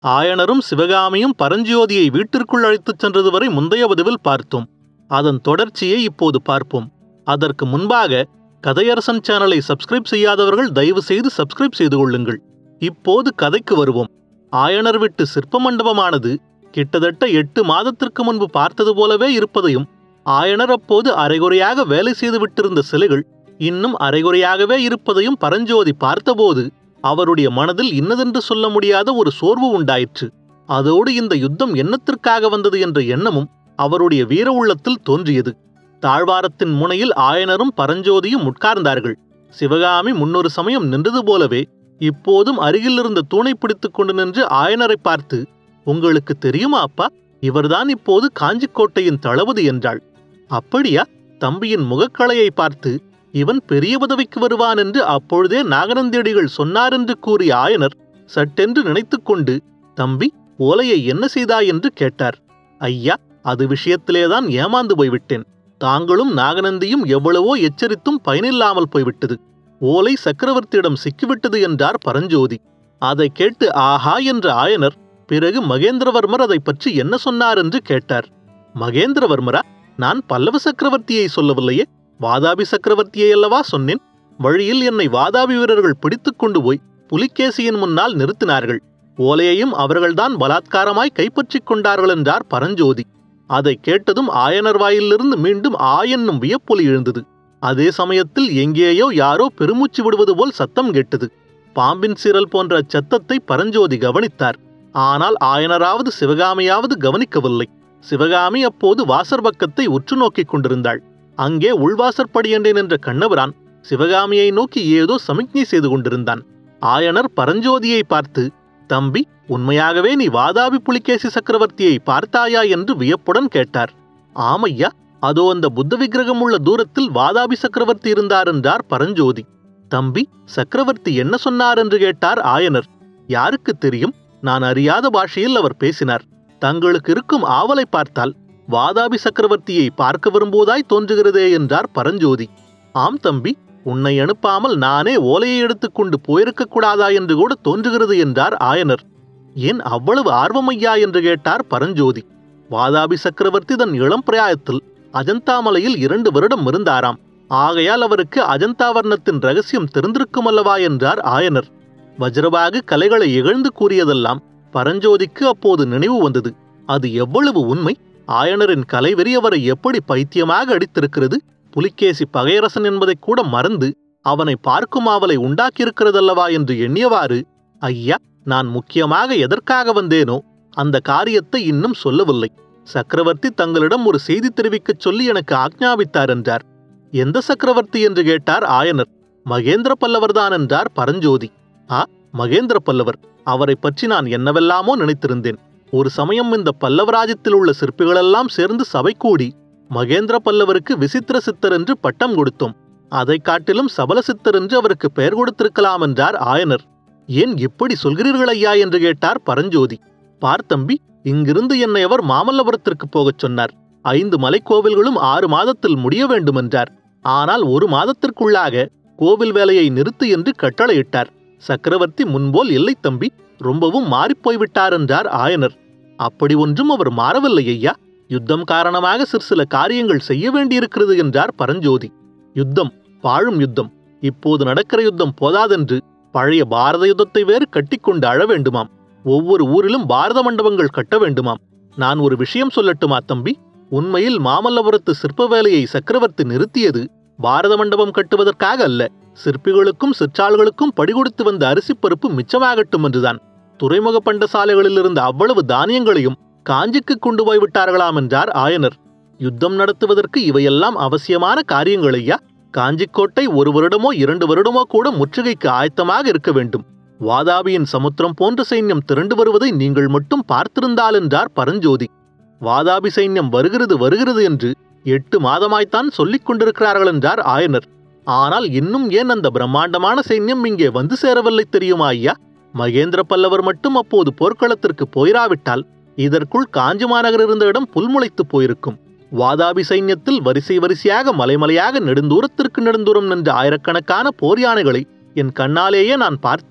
ஆயனரும் சிவகாமியும் பரஞ்சோதியை வீட்டிற்குள் அழைத்துச் சென்றது வரை முந்தைய பதிவில் பார்த்தோம் அதன் தொடர்ச்சியை இப்போது பார்ப்போம் அதற்கு முன்பாக கதையரசன் சேனலை சப்ஸ்கிரைப் செய்யாதவர்கள் தயவு செய்து சப்ஸ்கிரைப் செய்து கொள்ளுங்கள் இப்போது கதைக்கு வருவோம் ஆயனர் விட்டு சிற்ப மண்டபமானது கிட்டத்தட்ட எட்டு மாதத்திற்கு முன்பு பார்த்தது போலவே இருப்பதையும் ஆயனர் அப்போது அரைகுறையாக வேலை செய்து விட்டிருந்த சிலைகள் இன்னும் அரைகுறையாகவே இருப்பதையும் பரஞ்சோதி பார்த்தபோது அவருடைய மனதில் இன்னதென்று சொல்ல முடியாத ஒரு சோர்வு உண்டாயிற்று அதோடு இந்த யுத்தம் என்னத்திற்காக வந்தது என்ற எண்ணமும் அவருடைய வீர உள்ளத்தில் தோன்றியது தாழ்வாரத்தின் முனையில் ஆயனரும் பரஞ்சோதியும் உட்கார்ந்தார்கள் சிவகாமி முன்னொரு சமயம் நின்றது போலவே இப்போதும் அருகில் இருந்த தூணை பிடித்துக் கொண்டு நின்று ஆயனரை பார்த்து உங்களுக்கு தெரியுமா அப்பா இவர்தான் இப்போது காஞ்சிக்கோட்டையின் தளபதி என்றாள் அப்படியா தம்பியின் முகக்கலையை பார்த்து இவன் பெரிய பதவிக்கு வருவான் என்று அப்பொழுதே நாகநந்தியடிகள் சொன்னார் என்று கூறிய ஆயனர் சட்டென்று நினைத்துக்கொண்டு தம்பி ஓலையை என்ன செய்தாய் என்று கேட்டார் ஐயா அது விஷயத்திலேதான் ஏமாந்து போய்விட்டேன் தாங்களும் நாகநந்தியும் எவ்வளவோ எச்சரித்தும் பயனில்லாமல் போய்விட்டது ஓலை சக்கரவர்த்தியிடம் சிக்கிவிட்டது என்றார் பரஞ்சோதி அதை கேட்டு ஆஹா என்ற ஆயனர் பிறகு மகேந்திரவர்மர் அதை பற்றி என்ன சொன்னார் என்று கேட்டார் மகேந்திரவர்மரா நான் பல்லவ சக்கரவர்த்தியை சொல்லவில்லையே வாதாபி சக்கரவர்த்தியை அல்லவா சொன்னேன் வழியில் என்னை வாதாபி வீரர்கள் பிடித்துக் கொண்டு போய் புலிகேசியின் முன்னால் நிறுத்தினார்கள் ஓலையையும் அவர்கள்தான் பலாத்காரமாய் கைப்பற்றிக் கொண்டார்கள் என்றார் பரஞ்சோதி அதை கேட்டதும் ஆயனர் வாயிலிருந்து மீண்டும் ஆ என்னும் வியப்பொலி எழுந்தது அதே சமயத்தில் எங்கேயோ யாரோ பெருமூச்சு விடுவது போல் சத்தம் கேட்டது பாம்பின் சீரல் போன்ற அச்சத்தத்தை பரஞ்சோதி கவனித்தார் ஆனால் ஆயனராவது சிவகாமியாவது கவனிக்கவில்லை சிவகாமி அப்போது வாசர் பக்கத்தை உற்று நோக்கிக் கொண்டிருந்தாள் அங்கே உள்வாசற்படியண்டே நின்ற கண்ணபிரான் சிவகாமியை நோக்கி ஏதோ சமிக்ஞை செய்து கொண்டிருந்தான் ஆயனர் பரஞ்சோதியை பார்த்து தம்பி உண்மையாகவே நீ வாதாபி புலிகேசி சக்கரவர்த்தியை பார்த்தாயா என்று வியப்புடன் கேட்டார் ஆமையா அதோ அந்த புத்த விக்கிரகம் உள்ள தூரத்தில் வாதாபி சக்கரவர்த்தி இருந்தார் என்றார் பரஞ்சோதி தம்பி சக்கரவர்த்தி என்ன சொன்னார் என்று கேட்டார் ஆயனர் யாருக்கு தெரியும் நான் அறியாத பாஷையில் அவர் பேசினார் தங்களுக்கு இருக்கும் ஆவலை பார்த்தால் வாதாபி சக்கரவர்த்தியை பார்க்க விரும்புவதாய் தோன்றுகிறதே என்றார் பரஞ்சோதி ஆம் தம்பி உன்னை அனுப்பாமல் நானே ஓலையை எடுத்துக்கொண்டு போயிருக்க கூடாதா என்று கூட தோன்றுகிறது என்றார் ஆயனர் ஏன் அவ்வளவு ஆர்வமையா என்று கேட்டார் பரஞ்சோதி வாதாபி சக்கரவர்த்தி தன் இளம் பிராயத்தில் அஜந்தா மலையில் இரண்டு வருடம் இருந்தாராம் ஆகையால் அவருக்கு அஜந்தா வர்ணத்தின் ரகசியம் தெரிந்திருக்கும் அல்லவா என்றார் ஆயனர் வஜ்ரபாகு கலைகளை இகழ்ந்து கூறியதெல்லாம் பரஞ்சோதிக்கு அப்போது நினைவு வந்தது அது எவ்வளவு உண்மை ஆயனரின் கலைவெறி அவரை எப்படி பைத்தியமாக அடித்திருக்கிறது புலிகேசி பகையரசன் என்பதை கூட மறந்து அவனை பார்க்கும் ஆவலை உண்டாக்கியிருக்கிறதல்லவா என்று எண்ணியவாறு ஐயா நான் முக்கியமாக எதற்காக வந்தேனோ அந்த காரியத்தை இன்னும் சொல்லவில்லை சக்கரவர்த்தி தங்களிடம் ஒரு செய்தி தெரிவிக்கச் சொல்லி எனக்கு ஆக்ஞாபித்தார் என்றார் எந்த சக்கரவர்த்தி என்று கேட்டார் ஆயனர் மகேந்திர பல்லவர்தான் என்றார் பரஞ்சோதி ஆ மகேந்திர பல்லவர் அவரை பற்றி நான் என்னவெல்லாமோ நினைத்திருந்தேன் ஒரு சமயம் இந்த பல்லவராஜ்யத்தில் உள்ள சிற்பிகளெல்லாம் சேர்ந்து சபை கூடி மகேந்திர பல்லவருக்கு விசித்திர சித்தர் என்று பட்டம் கொடுத்தோம் அதைக் காட்டிலும் சபல சித்தர் என்று அவருக்கு பெயர் கொடுத்திருக்கலாம் என்றார் ஆயனர் ஏன் இப்படி சொல்கிறீர்கள் ஐயா என்று கேட்டார் பரஞ்சோதி பார்த்தம்பி இங்கிருந்து என்னை அவர் மாமல்லபுரத்திற்கு போகச் சொன்னார் ஐந்து மலைக்கோவில்களும் ஆறு மாதத்தில் முடிய வேண்டும் என்றார் ஆனால் ஒரு மாதத்திற்குள்ளாக கோவில் வேலையை நிறுத்து என்று கட்டளையிட்டார் சக்கரவர்த்தி முன்போல் இல்லை தம்பி ரொம்பவும் மாறிப்போய்விட்டார் என்றார் ஆயனர் அப்படி ஒன்றும் அவர் மாறவில்லை ஐயா யுத்தம் காரணமாக சிற்சில காரியங்கள் செய்ய வேண்டியிருக்கிறது என்றார் பரஞ்சோதி யுத்தம் பாழும் யுத்தம் இப்போது நடக்கிற யுத்தம் போதாதென்று பழைய பாரத யுத்தத்தை வேறு கட்டிக்கொண்டு அழ வேண்டுமாம் ஒவ்வொரு ஊரிலும் பாரத மண்டபங்கள் கட்ட வேண்டுமாம் நான் ஒரு விஷயம் சொல்லட்டுமா தம்பி உண்மையில் மாமல்லபுரத்து சிற்ப வேலையை சக்கரவர்த்தி நிறுத்தியது பாரத மண்டபம் கட்டுவதற்காக அல்ல சிற்பிகளுக்கும் சிற்றாள்களுக்கும் படிகொடுத்து வந்த அரிசிப் பருப்பு மிச்சமாகட்டும் என்றுதான் துறைமுக பண்டசாலைகளில் இருந்த அவ்வளவு தானியங்களையும் காஞ்சிக்கு கொண்டு போய் விட்டார்களாம் என்றார் ஆயனர் யுத்தம் நடத்துவதற்கு இவையெல்லாம் அவசியமான காரியங்களையா காஞ்சிக்கோட்டை ஒரு வருடமோ இரண்டு வருடமோ கூட முற்றுகைக்கு ஆயத்தமாக இருக்க வேண்டும் வாதாபியின் சமுத்திரம் போன்ற சைன்யம் திரண்டு வருவதை நீங்கள் மட்டும் பார்த்திருந்தால் என்றார் பரஞ்சோதி வாதாபி சைன்யம் வருகிறது வருகிறது என்று எட்டு மாதமாய்த்தான் சொல்லிக் கொண்டிருக்கிறார்கள் என்றார் ஆயனர் ஆனால் இன்னும் ஏன் அந்த பிரம்மாண்டமான சைன்யம் இங்கே வந்து சேரவில்லை தெரியுமா ஐயா மகேந்திர பல்லவர் மட்டும் அப்போது போர்க்களத்திற்கு போயிராவிட்டால் இதற்குள் காஞ்சி மாநகர் இருந்த இடம் புல்முளைத்து போயிருக்கும் வாதாபி சைன்யத்தில் வரிசை வரிசையாக மலைமலையாக நெடுந்தூரத்திற்கு நெடுந்தூரம் நின்ற ஆயிரக்கணக்கான போர் யானைகளை என் கண்ணாலேயே நான் பார்த்தேன்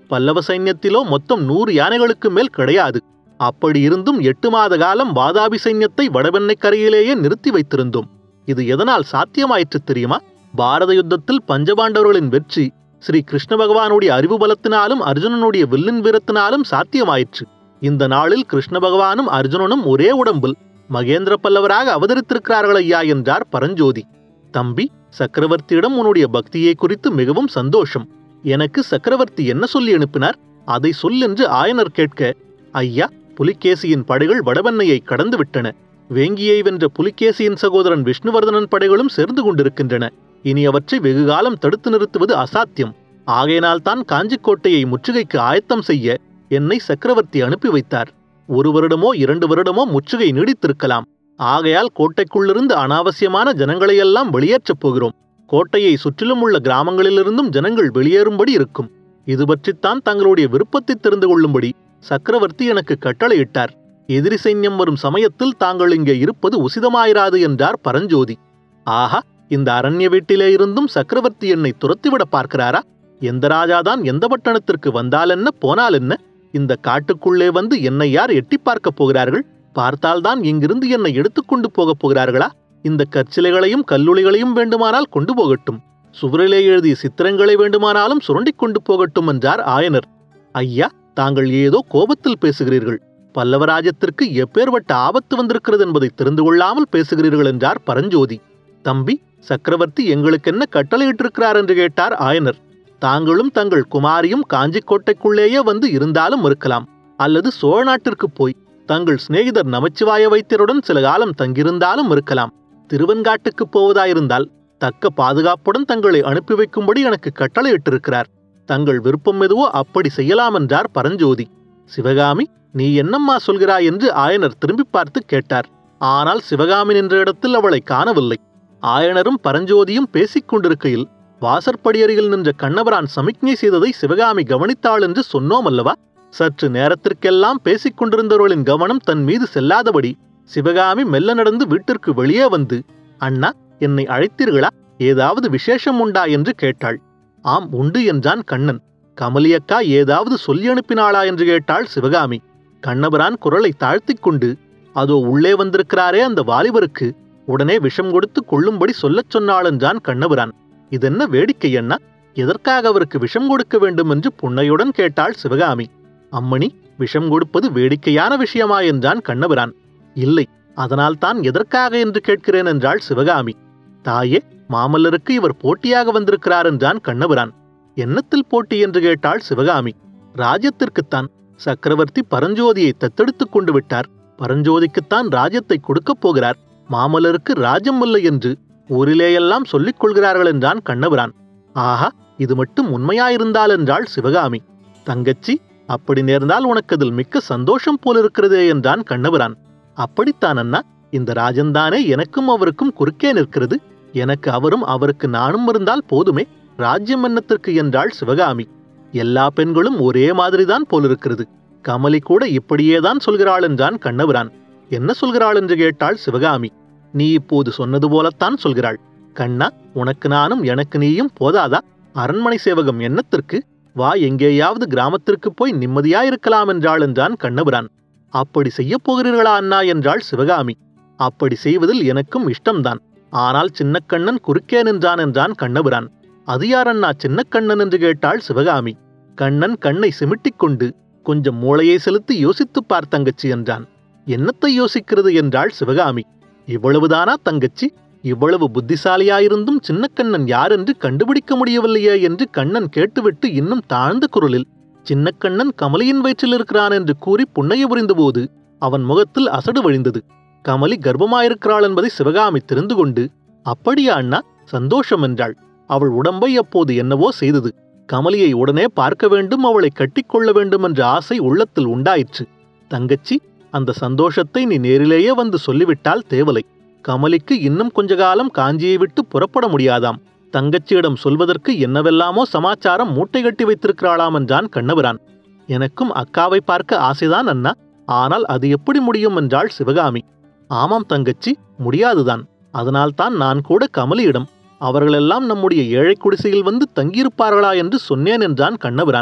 பல்லவ சைன்யத்திலோ மொத்தம் நூறு யானைகளுக்கு மேல் கிடையாது அப்படி இருந்தும் எட்டு மாத காலம் வாதாபி சைன்யத்தை வடவெண்ணை கரையிலேயே நிறுத்தி வைத்திருந்தோம் இது எதனால் சாத்தியமாயிற்று தெரியுமா பாரத யுத்தத்தில் பஞ்சபாண்டவர்களின் வெற்றி ஸ்ரீ கிருஷ்ண பகவானுடைய அறிவு பலத்தினாலும் அர்ஜுனனுடைய வில்லின் வீரத்தினாலும் சாத்தியமாயிற்று இந்த நாளில் கிருஷ்ண பகவானும் அர்ஜுனனும் ஒரே உடம்பில் மகேந்திர பல்லவராக அவதரித்திருக்கிறார்கள் ஐயா என்றார் பரஞ்சோதி தம்பி சக்கரவர்த்தியிடம் உன்னுடைய பக்தியை குறித்து மிகவும் சந்தோஷம் எனக்கு சக்கரவர்த்தி என்ன சொல்லி அனுப்பினார் அதை சொல் என்று ஆயனர் கேட்க ஐயா புலிகேசியின் படைகள் வடவெண்ணையை கடந்து விட்டன வேங்கியை வென்ற புலிகேசியின் சகோதரன் விஷ்ணுவர்தனன் படைகளும் சேர்ந்து கொண்டிருக்கின்றன இனி அவற்றை வெகுகாலம் தடுத்து நிறுத்துவது அசாத்தியம் ஆகையினால் தான் காஞ்சிக்கோட்டையை முற்றுகைக்கு ஆயத்தம் செய்ய என்னை சக்கரவர்த்தி அனுப்பி வைத்தார் ஒரு வருடமோ இரண்டு வருடமோ முற்றுகை நீடித்திருக்கலாம் ஆகையால் கோட்டைக்குள்ளிருந்து அனாவசியமான ஜனங்களையெல்லாம் வெளியேற்றப் போகிறோம் கோட்டையை சுற்றிலும் உள்ள கிராமங்களிலிருந்தும் ஜனங்கள் வெளியேறும்படி இருக்கும் இது பற்றித்தான் தங்களுடைய விருப்பத்தை தெரிந்து கொள்ளும்படி சக்கரவர்த்தி எனக்கு கட்டளையிட்டார் எதிரி சைன்யம் வரும் சமயத்தில் தாங்கள் இங்கே இருப்பது உசிதமாயிராது என்றார் பரஞ்சோதி ஆஹா இந்த அரண்ய வீட்டிலே இருந்தும் சக்கரவர்த்தி என்னை துரத்திவிட பார்க்கிறாரா எந்த ராஜாதான் எந்த பட்டணத்திற்கு வந்தால் என்ன போனால் என்ன இந்த காட்டுக்குள்ளே வந்து என்னை யார் எட்டி பார்க்கப் போகிறார்கள் பார்த்தால்தான் இங்கிருந்து என்னை எடுத்துக்கொண்டு போகப் போகிறார்களா இந்த கற்சிலைகளையும் கல்லுளிகளையும் வேண்டுமானால் கொண்டு போகட்டும் சுவரிலே எழுதிய சித்திரங்களை வேண்டுமானாலும் சுரண்டிக் கொண்டு போகட்டும் என்றார் ஆயனர் ஐயா தாங்கள் ஏதோ கோபத்தில் பேசுகிறீர்கள் பல்லவராஜத்திற்கு எப்பேற்பட்ட ஆபத்து வந்திருக்கிறது என்பதை தெரிந்து கொள்ளாமல் பேசுகிறீர்கள் என்றார் பரஞ்சோதி தம்பி சக்கரவர்த்தி எங்களுக்கென்ன கட்டளையிட்டிருக்கிறார் என்று கேட்டார் ஆயனர் தாங்களும் தங்கள் குமாரியும் காஞ்சிக்கோட்டைக்குள்ளேயே வந்து இருந்தாலும் இருக்கலாம் அல்லது சோழ நாட்டிற்கு போய் தங்கள் சிநேகிதர் நமச்சிவாய வைத்தியருடன் சில காலம் தங்கியிருந்தாலும் இருக்கலாம் திருவெண்காட்டுக்கு போவதாயிருந்தால் தக்க பாதுகாப்புடன் தங்களை அனுப்பி வைக்கும்படி எனக்கு கட்டளையிட்டிருக்கிறார் தங்கள் விருப்பம் எதுவோ அப்படி செய்யலாம் என்றார் பரஞ்சோதி சிவகாமி நீ என்னம்மா சொல்கிறாய் என்று ஆயனர் திரும்பி பார்த்து கேட்டார் ஆனால் சிவகாமி நின்ற இடத்தில் அவளை காணவில்லை ஆயனரும் பரஞ்சோதியும் பேசிக் கொண்டிருக்கையில் வாசற்படியருகில் நின்ற கண்ணவரான் சமிக்ஞை செய்ததை சிவகாமி கவனித்தாள் என்று சொன்னோம் அல்லவா சற்று நேரத்திற்கெல்லாம் பேசிக் கொண்டிருந்தவர்களின் கவனம் தன் மீது செல்லாதபடி சிவகாமி மெல்ல நடந்து வீட்டிற்கு வெளியே வந்து அண்ணா என்னை அழைத்தீர்களா ஏதாவது விசேஷம் உண்டா என்று கேட்டாள் ஆம் உண்டு என்றான் கண்ணன் கமலியக்கா ஏதாவது சொல்லி அனுப்பினாளா என்று கேட்டாள் சிவகாமி கண்ணபிரான் குரலை தாழ்த்திக் கொண்டு அதோ உள்ளே வந்திருக்கிறாரே அந்த வாலிபருக்கு உடனே விஷம் கொடுத்து கொள்ளும்படி சொல்லச் சொன்னாள் என்றான் கண்ணபிரான் இதென்ன வேடிக்கை அண்ணா எதற்காக அவருக்கு விஷம் கொடுக்க வேண்டும் என்று புன்னையுடன் கேட்டாள் சிவகாமி அம்மணி விஷம் கொடுப்பது வேடிக்கையான விஷயமா என்றான் கண்ணபிரான் இல்லை அதனால்தான் எதற்காக என்று கேட்கிறேன் என்றாள் சிவகாமி தாயே மாமல்லருக்கு இவர் போட்டியாக வந்திருக்கிறார் என்றான் கண்ணபிரான் என்னத்தில் போட்டி என்று கேட்டாள் சிவகாமி ராஜ்யத்திற்குத்தான் சக்கரவர்த்தி பரஞ்சோதியை தத்தெடுத்துக் கொண்டு விட்டார் பரஞ்சோதிக்குத்தான் ராஜ்யத்தை கொடுக்கப் போகிறார் மாமல்லருக்கு ராஜ்யம் இல்லை என்று ஊரிலேயெல்லாம் சொல்லிக் கொள்கிறார்கள் என்றான் கண்ணபிரான் ஆஹா இது மட்டும் உண்மையாயிருந்தால் என்றாள் சிவகாமி தங்கச்சி அப்படி நேர்ந்தால் உனக்கு அதில் மிக்க சந்தோஷம் போலிருக்கிறதே என்றான் கண்ணபிரான் அப்படித்தான் அண்ணா இந்த ராஜன்தானே எனக்கும் அவருக்கும் குறுக்கே நிற்கிறது எனக்கு அவரும் அவருக்கு நானும் இருந்தால் போதுமே ராஜ்யம் என்னத்திற்கு என்றாள் சிவகாமி எல்லா பெண்களும் ஒரே மாதிரிதான் போலிருக்கிறது கமலி கூட இப்படியேதான் சொல்கிறாள் என்றான் கண்ணபிரான் என்ன சொல்கிறாள் என்று கேட்டாள் சிவகாமி நீ இப்போது சொன்னது போலத்தான் சொல்கிறாள் கண்ணா உனக்கு நானும் எனக்கு நீயும் போதாதா அரண்மனை சேவகம் என்னத்திற்கு வா எங்கேயாவது கிராமத்திற்கு போய் நிம்மதியாயிருக்கலாம் என்றாள் என்றான் கண்ணபிரான் அப்படி செய்யப் போகிறீர்களா அண்ணா என்றாள் சிவகாமி அப்படி செய்வதில் எனக்கும் இஷ்டம்தான் ஆனால் சின்னக்கண்ணன் குறுக்கே நின்றான் என்றான் கண்ணபிரான் அது யார் அண்ணா சின்னக்கண்ணன் என்று கேட்டாள் சிவகாமி கண்ணன் கண்ணை சிமிட்டிக் கொண்டு கொஞ்சம் மூளையை செலுத்தி யோசித்துப் பார் தங்கச்சி என்றான் என்னத்தை யோசிக்கிறது என்றாள் சிவகாமி இவ்வளவுதானா தங்கச்சி இவ்வளவு புத்திசாலியாயிருந்தும் சின்னக்கண்ணன் யார் என்று கண்டுபிடிக்க முடியவில்லையே என்று கண்ணன் கேட்டுவிட்டு இன்னும் தாழ்ந்த குரலில் சின்னக்கண்ணன் கமலியின் வயிற்றில் இருக்கிறான் என்று கூறி புன்னைய புரிந்தபோது அவன் முகத்தில் அசடு வழிந்தது கமலி கர்ப்பமாயிருக்கிறாள் என்பதை சிவகாமி தெரிந்து கொண்டு அப்படியா அண்ணா சந்தோஷம் என்றாள் அவள் உடம்பை அப்போது என்னவோ செய்தது கமலியை உடனே பார்க்க வேண்டும் அவளை கட்டிக்கொள்ள வேண்டும் என்ற ஆசை உள்ளத்தில் உண்டாயிற்று தங்கச்சி அந்த சந்தோஷத்தை நீ நேரிலேயே வந்து சொல்லிவிட்டால் தேவலை கமலிக்கு இன்னும் கொஞ்ச காலம் காஞ்சியை விட்டு புறப்பட முடியாதாம் தங்கச்சியிடம் சொல்வதற்கு என்னவெல்லாமோ சமாச்சாரம் மூட்டை கட்டி வைத்திருக்கிறாளாம் என்றான் கண்ணபிரான் எனக்கும் அக்காவை பார்க்க ஆசைதான் அண்ணா ஆனால் அது எப்படி முடியும் என்றாள் சிவகாமி ஆமாம் தங்கச்சி முடியாதுதான் அதனால்தான் நான் கூட கமலியிடம் அவர்களெல்லாம் நம்முடைய ஏழை குடிசையில் வந்து தங்கியிருப்பார்களா என்று சொன்னேன் என்றான் கண்ணபிரான்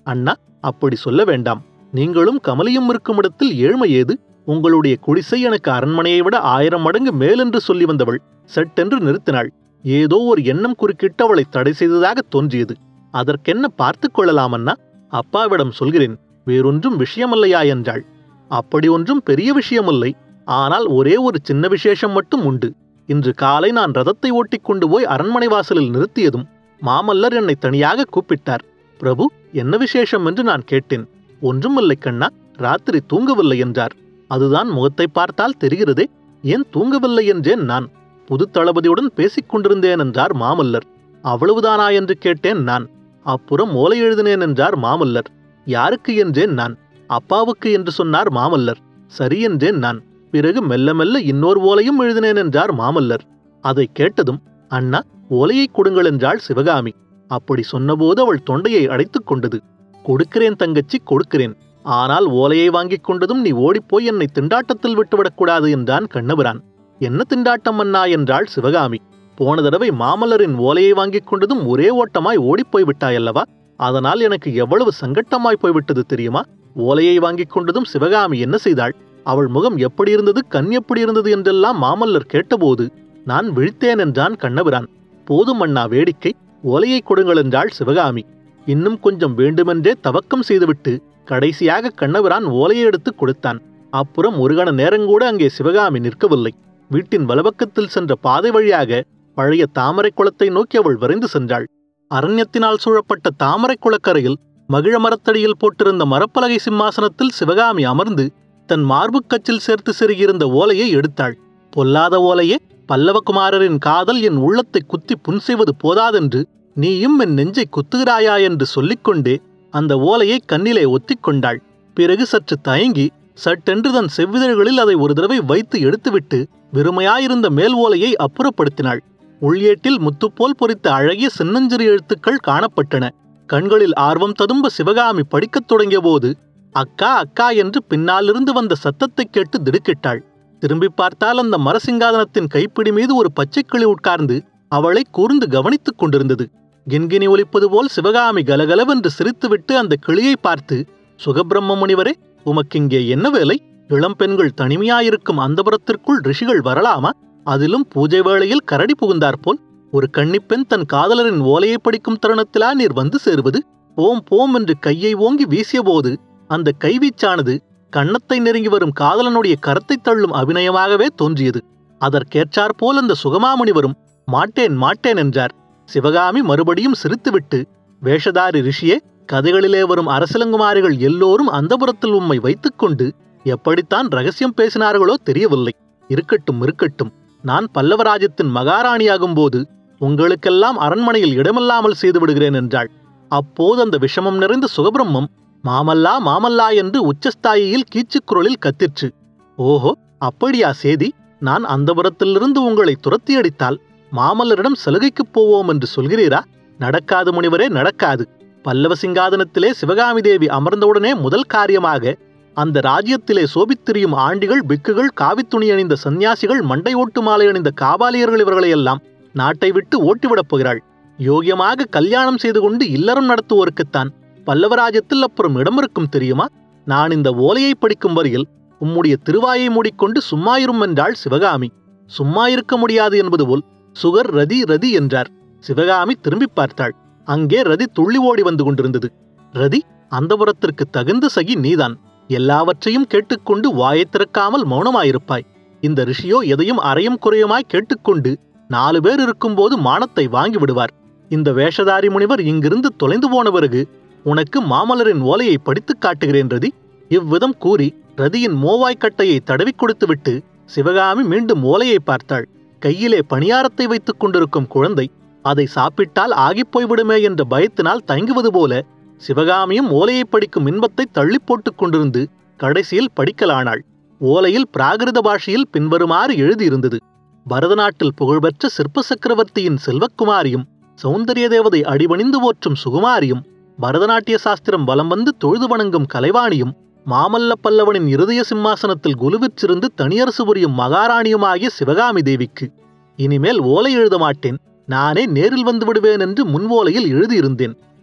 அண்ணா அப்படி சொல்ல வேண்டாம் நீங்களும் கமலியும் இருக்கும் இடத்தில் ஏழ்மை ஏது உங்களுடைய குடிசை எனக்கு அரண்மனையை விட ஆயிரம் மடங்கு மேலென்று சொல்லி வந்தவள் சட்டென்று நிறுத்தினாள் ஏதோ ஒரு எண்ணம் குறுக்கிட்டு அவளை தடை செய்ததாக தோன்றியது அதற்கென்ன பார்த்துக் கொள்ளலாமன்னா அப்பாவிடம் சொல்கிறேன் வேறொன்றும் விஷயமல்லையா என்றாள் அப்படி ஒன்றும் பெரிய விஷயமில்லை ஆனால் ஒரே ஒரு சின்ன விசேஷம் மட்டும் உண்டு இன்று காலை நான் ரதத்தை ஓட்டிக் கொண்டு போய் அரண்மனை வாசலில் நிறுத்தியதும் மாமல்லர் என்னை தனியாக கூப்பிட்டார் பிரபு என்ன விசேஷம் என்று நான் கேட்டேன் ஒன்றுமில்லை கண்ணா ராத்திரி தூங்கவில்லை என்றார் அதுதான் முகத்தை பார்த்தால் தெரிகிறதே ஏன் தூங்கவில்லை என்றேன் நான் புது தளபதியுடன் பேசிக் கொண்டிருந்தேன் என்றார் மாமல்லர் அவ்வளவுதானா என்று கேட்டேன் நான் அப்புறம் ஓலை எழுதினேன் என்றார் மாமல்லர் யாருக்கு என்றேன் நான் அப்பாவுக்கு என்று சொன்னார் மாமல்லர் சரி என்றேன் நான் பிறகு மெல்ல மெல்ல இன்னொரு ஓலையும் எழுதினேன் என்றார் மாமல்லர் அதை கேட்டதும் அண்ணா ஓலையை கொடுங்கள் என்றாள் சிவகாமி அப்படி சொன்னபோது அவள் தொண்டையை அடைத்துக் கொண்டது கொடுக்கிறேன் தங்கச்சி கொடுக்கிறேன் ஆனால் ஓலையை வாங்கிக் கொண்டதும் நீ ஓடிப்போய் என்னை திண்டாட்டத்தில் விட்டுவிடக்கூடாது என்றான் கண்ணபிரான் என்ன திண்டாட்டம் அண்ணா என்றாள் சிவகாமி போன தடவை மாமல்லரின் ஓலையை வாங்கிக் கொண்டதும் ஒரே ஓட்டமாய் ஓடிப்போய் விட்டாயல்லவா அதனால் எனக்கு எவ்வளவு சங்கட்டமாய் போய்விட்டது தெரியுமா ஓலையை வாங்கிக் கொண்டதும் சிவகாமி என்ன செய்தாள் அவள் முகம் எப்படி இருந்தது கண் எப்படி இருந்தது என்றெல்லாம் மாமல்லர் கேட்டபோது நான் விழித்தேன் என்றான் கண்ணபிரான் போதும் அண்ணா வேடிக்கை ஓலையை கொடுங்கள் என்றாள் சிவகாமி இன்னும் கொஞ்சம் வேண்டுமென்றே தவக்கம் செய்துவிட்டு கடைசியாக கண்ணபிரான் ஓலையை எடுத்து கொடுத்தான் அப்புறம் ஒரு கண நேரங்கூட அங்கே சிவகாமி நிற்கவில்லை வீட்டின் வலப்பக்கத்தில் சென்ற பாதை வழியாக பழைய தாமரை குளத்தை நோக்கி அவள் விரைந்து சென்றாள் அரண்யத்தினால் சூழப்பட்ட தாமரை குளக்கரையில் மகிழ மரத்தடியில் போட்டிருந்த மரப்பலகை சிம்மாசனத்தில் சிவகாமி அமர்ந்து தன் மார்புக்கச்சில் சேர்த்து செருகியிருந்த ஓலையை எடுத்தாள் பொல்லாத ஓலையே பல்லவகுமாரரின் காதல் என் உள்ளத்தை குத்தி புன் செய்வது போதாதென்று நீயும் என் நெஞ்சை குத்துகிறாயா என்று சொல்லிக்கொண்டே அந்த ஓலையை கண்ணிலே ஒத்திக்கொண்டாள் பிறகு சற்று தயங்கி சட்டென்று தன் செவ்விதழ்களில் அதை ஒரு தடவை வைத்து எடுத்துவிட்டு வெறுமையாயிருந்த மேல் ஓலையை அப்புறப்படுத்தினாள் உள்ஏட்டில் முத்துப்போல் பொறித்த அழகிய சின்னஞ்சிறு எழுத்துக்கள் காணப்பட்டன கண்களில் ஆர்வம் ததும்ப சிவகாமி படிக்கத் தொடங்கியபோது அக்கா அக்கா என்று பின்னாலிருந்து வந்த சத்தத்தைக் கேட்டு திடுக்கிட்டாள் திரும்பி பார்த்தால் அந்த மரசிங்காதனத்தின் கைப்பிடி மீது ஒரு பச்சைக்கிளி உட்கார்ந்து அவளை கூர்ந்து கவனித்துக் கொண்டிருந்தது கின்கினி ஒலிப்பது போல் சிவகாமி கலகலவென்று சிரித்துவிட்டு அந்த கிளியை பார்த்து சுகபிரம்ம முனிவரே உமக்கிங்கே என்ன வேலை இளம் பெண்கள் தனிமையாயிருக்கும் அந்தபுரத்திற்குள் ரிஷிகள் வரலாமா அதிலும் பூஜை வேளையில் கரடி புகுந்தாற்போல் ஒரு கன்னிப்பெண் தன் காதலரின் ஓலையை படிக்கும் தருணத்திலா நீர் வந்து சேருவது போம் போம் என்று கையை ஓங்கி வீசியபோது அந்த கைவீச்சானது கன்னத்தை நெருங்கி வரும் காதலனுடைய கரத்தை தள்ளும் அபிநயமாகவே தோன்றியது அதற்கேற்றாற்போல் அந்த சுகமாமுனிவரும் மாட்டேன் மாட்டேன் என்றார் சிவகாமி மறுபடியும் சிரித்துவிட்டு வேஷதாரி ரிஷியே கதைகளிலே வரும் அரசலங்குமாரிகள் எல்லோரும் அந்தபுரத்தில் உம்மை வைத்துக்கொண்டு எப்படித்தான் ரகசியம் பேசினார்களோ தெரியவில்லை இருக்கட்டும் இருக்கட்டும் நான் பல்லவராஜ்யத்தின் மகாராணியாகும் போது உங்களுக்கெல்லாம் அரண்மனையில் இடமில்லாமல் செய்து விடுகிறேன் என்றாள் அப்போது அந்த விஷமம் நிறைந்த சுகபிரம்மம் மாமல்லா மாமல்லா என்று உச்சஸ்தாயியில் கீச்சுக்குரலில் கத்திற்று ஓஹோ அப்படியா சேதி நான் அந்தபுரத்திலிருந்து உங்களை துரத்தி அடித்தால் மாமல்லரிடம் சலுகைக்குப் போவோம் என்று சொல்கிறீரா நடக்காது முனிவரே நடக்காது பல்லவ சிங்காதனத்திலே சிவகாமி தேவி அமர்ந்தவுடனே முதல் காரியமாக அந்த ராஜ்யத்திலே சோபித்திரியும் ஆண்டிகள் பிக்குகள் காவித் துணி அணிந்த சந்நியாசிகள் மண்டை ஓட்டு மாலை அணிந்த காபாலியர்கள் இவர்களையெல்லாம் நாட்டை விட்டு ஓட்டிவிடப் போகிறாள் யோகியமாக கல்யாணம் செய்து கொண்டு இல்லறம் நடத்துவோருக்குத்தான் பல்லவராஜ்யத்தில் அப்புறம் இடம் இருக்கும் தெரியுமா நான் இந்த ஓலையை படிக்கும் வரையில் உம்முடைய திருவாயை மூடிக்கொண்டு சும்மாயிரும் என்றாள் சிவகாமி சும்மா இருக்க முடியாது என்பது போல் சுகர் ரதி ரதி என்றார் சிவகாமி திரும்பி பார்த்தாள் அங்கே ரதி துள்ளி ஓடி வந்து கொண்டிருந்தது ரதி அந்தபுரத்திற்கு தகுந்த சகி நீதான் எல்லாவற்றையும் கேட்டுக்கொண்டு வாயைத் திறக்காமல் மௌனமாயிருப்பாய் இந்த ரிஷியோ எதையும் அறையும் குறையுமாய் கேட்டுக்கொண்டு நாலு பேர் இருக்கும்போது மானத்தை வாங்கி விடுவார் இந்த வேஷதாரி முனிவர் இங்கிருந்து தொலைந்து போன பிறகு உனக்கு மாமல்லரின் ஓலையை படித்துக் காட்டுகிறேன் ரதி இவ்விதம் கூறி ரதியின் மோவாய்க்கட்டையை தடவிக் கொடுத்துவிட்டு சிவகாமி மீண்டும் ஓலையை பார்த்தாள் கையிலே பணியாரத்தை வைத்துக் கொண்டிருக்கும் குழந்தை அதை சாப்பிட்டால் ஆகிப் போய்விடுமே என்ற பயத்தினால் தயங்குவது போல சிவகாமியும் ஓலையை படிக்கும் இன்பத்தை தள்ளி போட்டுக் கொண்டிருந்து கடைசியில் படிக்கலானாள் ஓலையில் பிராகிருத பாஷையில் பின்வருமாறு எழுதியிருந்தது பரதநாட்டில் புகழ்பெற்ற சிற்ப சக்கரவர்த்தியின் செல்வக்குமாரியும் சௌந்தரிய தேவதை அடிபணிந்து போற்றும் சுகுமாரியும் பரதநாட்டிய சாஸ்திரம் வலம் வந்து தொழுது வணங்கும் கலைவாணியும் மாமல்ல பல்லவனின் இருதய சிம்மாசனத்தில் குலுவிற்றிருந்து தனியரசு புரியும் மகாராணியுமாகிய சிவகாமி தேவிக்கு இனிமேல் ஓலை எழுத மாட்டேன் நானே நேரில் வந்து விடுவேன் என்று முன் ஓலையில் எழுதியிருந்தேன்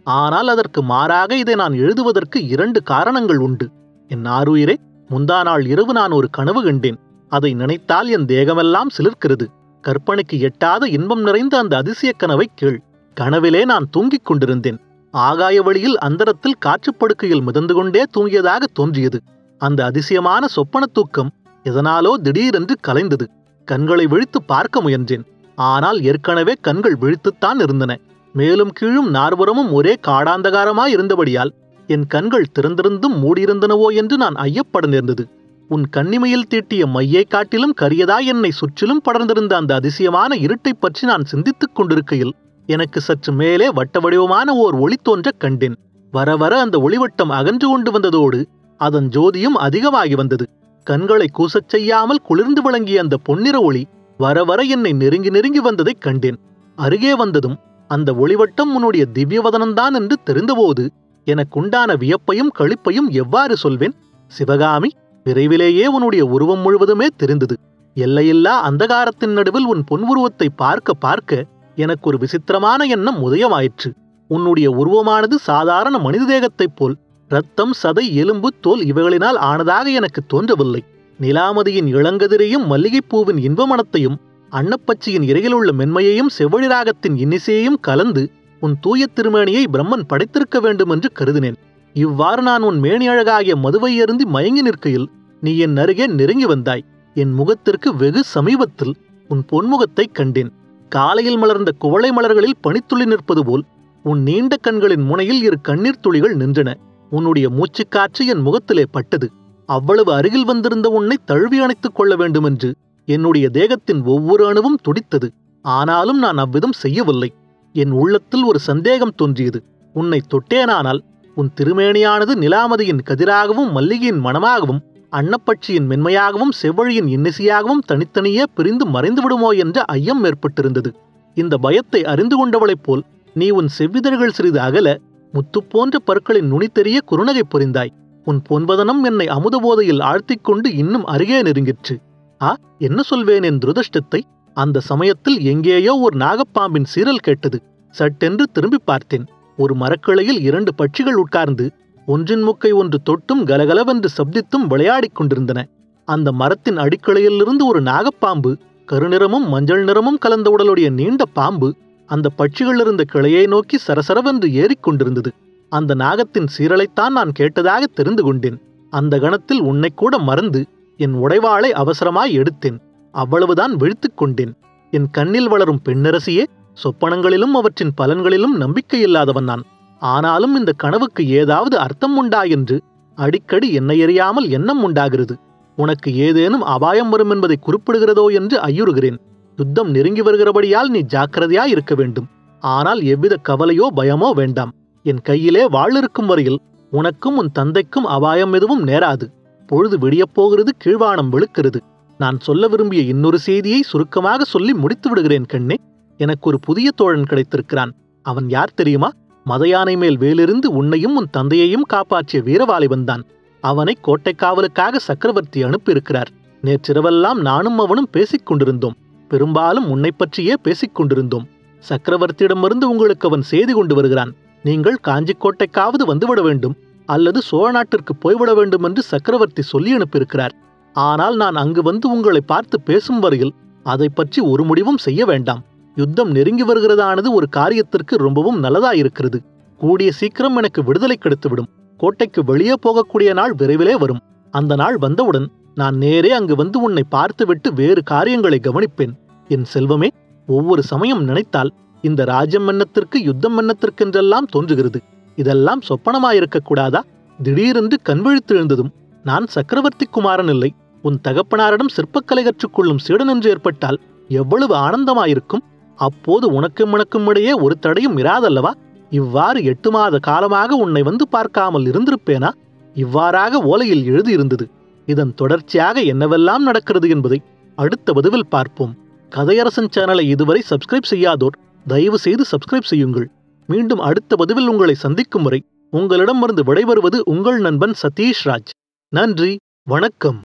ஆனால் அதற்கு மாறாக இதை நான் எழுதுவதற்கு இரண்டு காரணங்கள் உண்டு என் ஆருயிரே முந்தா நாள் இரவு நான் ஒரு கனவு கண்டேன் அதை நினைத்தால் என் தேகமெல்லாம் சிலிர்க்கிறது கற்பனைக்கு எட்டாத இன்பம் நிறைந்த அந்த அதிசய கனவை கேள் கனவிலே நான் தூங்கிக் கொண்டிருந்தேன் ஆகாய வழியில் அந்தரத்தில் காற்றுப்படுக்கையில் மிதந்து கொண்டே தூங்கியதாக தோன்றியது அந்த அதிசயமான சொப்பன தூக்கம் எதனாலோ திடீரென்று கலைந்தது கண்களை விழித்து பார்க்க முயன்றேன் ஆனால் ஏற்கனவே கண்கள் விழித்துத்தான் இருந்தன மேலும் கீழும் நார்புறமும் ஒரே காடாந்தகாரமாய் இருந்தபடியால் என் கண்கள் திறந்திருந்தும் மூடியிருந்தனவோ என்று நான் ஐயப்பட நேர்ந்தது உன் கண்ணிமையில் தீட்டிய மையை காட்டிலும் கரியதாய் என்னை சுற்றிலும் படர்ந்திருந்த அந்த அதிசயமான இருட்டைப் பற்றி நான் சிந்தித்துக் கொண்டிருக்கையில் எனக்கு சற்று மேலே வட்ட வடிவமான ஓர் ஒளி தோன்றக் கண்டேன் வர வர அந்த ஒளிவட்டம் அகன்று கொண்டு வந்ததோடு அதன் ஜோதியும் அதிகமாகி வந்தது கண்களை கூசச் செய்யாமல் குளிர்ந்து விளங்கிய அந்த பொன்னிற ஒளி வர வர என்னை நெருங்கி நெருங்கி வந்ததைக் கண்டேன் அருகே வந்ததும் அந்த ஒளிவட்டம் உன்னுடைய திவ்யவதனம்தான் என்று தெரிந்தபோது எனக்குண்டான வியப்பையும் களிப்பையும் எவ்வாறு சொல்வேன் சிவகாமி விரைவிலேயே உன்னுடைய உருவம் முழுவதுமே தெரிந்தது எல்லையில்லா அந்தகாரத்தின் நடுவில் உன் பொன்வுருவத்தை பார்க்க பார்க்க எனக்கு ஒரு விசித்திரமான எண்ணம் உதயமாயிற்று உன்னுடைய உருவமானது சாதாரண மனித தேகத்தைப் போல் ரத்தம் சதை எலும்பு தோல் இவைகளினால் ஆனதாக எனக்கு தோன்றவில்லை நிலாமதியின் இளங்கதிரையும் மல்லிகைப்பூவின் இன்பமணத்தையும் அன்னப்பச்சியின் இறையிலுள்ள மென்மையையும் செவ்வழி ராகத்தின் இன்னிசையையும் கலந்து உன் தூய திருமேனியை பிரம்மன் படைத்திருக்க வேண்டும் என்று கருதினேன் இவ்வாறு நான் உன் மேனி அழகாகிய மதுவை அருந்தி மயங்கி நிற்கையில் நீ என் அருகே நெருங்கி வந்தாய் என் முகத்திற்கு வெகு சமீபத்தில் உன் பொன்முகத்தைக் கண்டேன் காலையில் மலர்ந்த குவளை மலர்களில் பனித்துளி நிற்பது போல் உன் நீண்ட கண்களின் முனையில் இரு கண்ணீர் துளிகள் நின்றன உன்னுடைய மூச்சுக்காற்று என் முகத்திலே பட்டது அவ்வளவு அருகில் வந்திருந்த உன்னை தழுவி அணைத்துக் கொள்ள வேண்டுமென்று என்னுடைய தேகத்தின் ஒவ்வொரு அணுவும் துடித்தது ஆனாலும் நான் அவ்விதம் செய்யவில்லை என் உள்ளத்தில் ஒரு சந்தேகம் தோன்றியது உன்னை தொட்டேனானால் உன் திருமேனியானது நிலாமதியின் கதிராகவும் மல்லிகையின் மணமாகவும் அன்னப்பட்சியின் மென்மையாகவும் செவ்வழியின் இன்னிசையாகவும் தனித்தனியே பிரிந்து மறைந்து விடுமோ என்ற ஐயம் ஏற்பட்டிருந்தது இந்த பயத்தை அறிந்து கொண்டவளைப் போல் நீ உன் செவ்விதழ்கள் சிறிது அகல முத்து போன்ற பற்களின் நுனி தெரிய குறுநகை புரிந்தாய் உன் பொன்பதனம் என்னை அமுத போதையில் ஆழ்த்திக் கொண்டு இன்னும் அருகே நெருங்கிற்று ஆ என்ன சொல்வேன் என் துரதிருஷ்டத்தை அந்த சமயத்தில் எங்கேயோ ஒரு நாகப்பாம்பின் சீரல் கேட்டது சட்டென்று திரும்பி பார்த்தேன் ஒரு மரக்கிளையில் இரண்டு பட்சிகள் உட்கார்ந்து ஒன்றின் முக்கை ஒன்று தொட்டும் கலகலவென்று சப்தித்தும் விளையாடிக் கொண்டிருந்தன அந்த மரத்தின் அடிக்கிளையிலிருந்து ஒரு நாகப்பாம்பு கருநிறமும் மஞ்சள் நிறமும் கலந்த உடலுடைய நீண்ட பாம்பு அந்த பட்சிகள் இருந்த கிளையை நோக்கி சரசரவென்று ஏறிக்கொண்டிருந்தது அந்த நாகத்தின் சீரலைத்தான் நான் கேட்டதாக தெரிந்து கொண்டேன் அந்த கணத்தில் உன்னை கூட மறந்து என் உடைவாளை அவசரமாய் எடுத்தேன் அவ்வளவுதான் விழித்துக் கொண்டேன் என் கண்ணில் வளரும் பெண்ணரசியே சொப்பனங்களிலும் அவற்றின் பலன்களிலும் நம்பிக்கையில்லாதவன் நான் ஆனாலும் இந்த கனவுக்கு ஏதாவது அர்த்தம் உண்டா என்று அடிக்கடி என்னை எறியாமல் எண்ணம் உண்டாகிறது உனக்கு ஏதேனும் அபாயம் வரும் என்பதை குறிப்பிடுகிறதோ என்று ஐயுறுகிறேன் யுத்தம் நெருங்கி வருகிறபடியால் நீ ஜாக்கிரதையாய் இருக்க வேண்டும் ஆனால் எவ்வித கவலையோ பயமோ வேண்டாம் என் கையிலே வாழ் இருக்கும் வரையில் உனக்கும் உன் தந்தைக்கும் அபாயம் எதுவும் நேராது பொழுது விடியப் போகிறது கீழ்வானம் வெளுக்கிறது நான் சொல்ல விரும்பிய இன்னொரு செய்தியை சுருக்கமாக சொல்லி முடித்து விடுகிறேன் கண்ணே எனக்கு ஒரு புதிய தோழன் கிடைத்திருக்கிறான் அவன் யார் தெரியுமா மதையானை மேல் வேலிருந்து உன்னையும் உன் தந்தையையும் காப்பாற்றிய வீரவாலிபன் தான் அவனை கோட்டை காவலுக்காக சக்கரவர்த்தி அனுப்பியிருக்கிறார் நேற்றிரவெல்லாம் நானும் அவனும் பேசிக் கொண்டிருந்தோம் பெரும்பாலும் உன்னை பற்றியே பேசிக் கொண்டிருந்தோம் சக்கரவர்த்தியிடமிருந்து உங்களுக்கு அவன் செய்தி கொண்டு வருகிறான் நீங்கள் காஞ்சிக்கோட்டைக்காவது வந்துவிட வேண்டும் அல்லது சோழ நாட்டிற்கு போய்விட வேண்டும் என்று சக்கரவர்த்தி சொல்லி அனுப்பியிருக்கிறார் ஆனால் நான் அங்கு வந்து உங்களை பார்த்து பேசும் வரையில் அதை பற்றி ஒரு முடிவும் செய்ய வேண்டாம் யுத்தம் நெருங்கி வருகிறதானது ஒரு காரியத்திற்கு ரொம்பவும் நல்லதாயிருக்கிறது கூடிய சீக்கிரம் எனக்கு விடுதலை கிடைத்துவிடும் கோட்டைக்கு வெளியே போகக்கூடிய நாள் விரைவிலே வரும் அந்த நாள் வந்தவுடன் நான் நேரே அங்கு வந்து உன்னை பார்த்துவிட்டு வேறு காரியங்களை கவனிப்பேன் என் செல்வமே ஒவ்வொரு சமயம் நினைத்தால் இந்த ராஜ்யம் எண்ணத்திற்கு யுத்தம் எண்ணத்திற்கென்றெல்லாம் தோன்றுகிறது இதெல்லாம் சொப்பனமாயிருக்க கூடாதா திடீரென்று கண்விழித்து எழுந்ததும் நான் சக்கரவர்த்தி குமாரன் இல்லை உன் தகப்பனாரிடம் சிற்பக்கலை கற்றுக்கொள்ளும் சீடன் என்று ஏற்பட்டால் எவ்வளவு ஆனந்தமாயிருக்கும் அப்போது உனக்கும் உனக்கும் இடையே ஒரு தடையும் இராதல்லவா இவ்வாறு எட்டு மாத காலமாக உன்னை வந்து பார்க்காமல் இருந்திருப்பேனா இவ்வாறாக ஓலையில் எழுதியிருந்தது இதன் தொடர்ச்சியாக என்னவெல்லாம் நடக்கிறது என்பதை அடுத்த பதிவில் பார்ப்போம் கதையரசன் சேனலை இதுவரை சப்ஸ்கிரைப் செய்யாதோர் தயவு செய்து சப்ஸ்கிரைப் செய்யுங்கள் மீண்டும் அடுத்த பதிவில் உங்களை சந்திக்கும் வரை உங்களிடமிருந்து விடைபெறுவது உங்கள் நண்பன் சதீஷ் ராஜ் நன்றி வணக்கம்